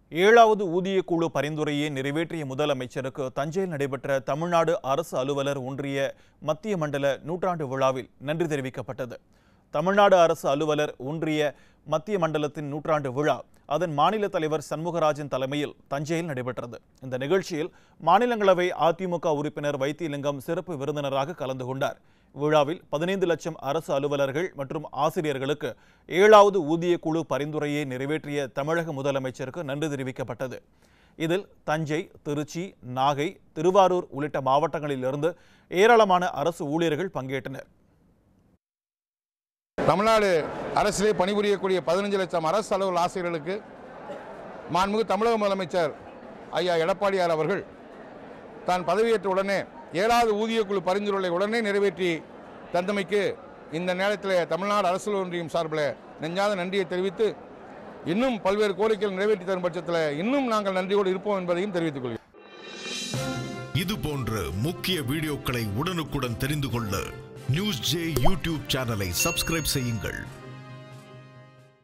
ஏழாவது ஊதிய குழு பரிந்துரையை நிறைவேற்றிய முதலமைச்சருக்கு தஞ்சையில் நடைபெற்ற தமிழ்நாடு அரசு அலுவலர் ஒன்றிய மத்திய மண்டல நூற்றாண்டு விழாவில் நன்றி தெரிவிக்கப்பட்டது தமிழ்நாடு அரசு அலுவலர் ஒன்றிய மத்திய மண்டலத்தின் நூற்றாண்டு விழா அதன் மாநில தலைவர் சண்முகராஜன் தலைமையில் தஞ்சையில் நடைபெற்றது இந்த நிகழ்ச்சியில் மாநிலங்களவை அதிமுக உறுப்பினர் வைத்தியலிங்கம் சிறப்பு விருந்தினராக கலந்து கொண்டார் விழாவில் பதினைந்து லட்சம் அரசு அலுவலர்கள் மற்றும் ஆசிரியர்களுக்கு ஏழாவது ஊதிய குழு பரிந்துரையை நிறைவேற்றிய தமிழக முதலமைச்சருக்கு நன்றி தெரிவிக்கப்பட்டது இதில் தஞ்சை திருச்சி நாகை திருவாரூர் உள்ளிட்ட மாவட்டங்களிலிருந்து ஏராளமான அரசு ஊழியர்கள் பங்கேற்றனர் தமிழ்நாடு அரசிலே பணிபுரியக்கூடிய பதினஞ்சு லட்சம் அரசு அலுவல் ஆசிரியர்களுக்கு மாண்புமிகு தமிழக முதலமைச்சர் ஐயா எடப்பாடியார் அவர்கள் தான் பதவியேற்ற உடனே ஏழாவது ஊதியக்குழு பரிந்துரைகளை உடனே நிறைவேற்றி தந்தமைக்கு இந்த நேரத்தில் தமிழ்நாடு அரசு ஒன்றியம் சார்பில் நெஞ்சாத நன்றியை தெரிவித்து இன்னும் பல்வேறு கோரிக்கைகள் நிறைவேற்றி தரும் பட்சத்தில் இன்னும் நாங்கள் நன்றியோடு இருப்போம் என்பதையும் தெரிவித்துக் கொள்கிறேன் இது போன்ற முக்கிய வீடியோக்களை உடனுக்குடன் தெரிந்து கொள்ள நியூஸ் ஜே யூடியூப் சேனலை சப்ஸ்கிரைப் செய்யுங்கள்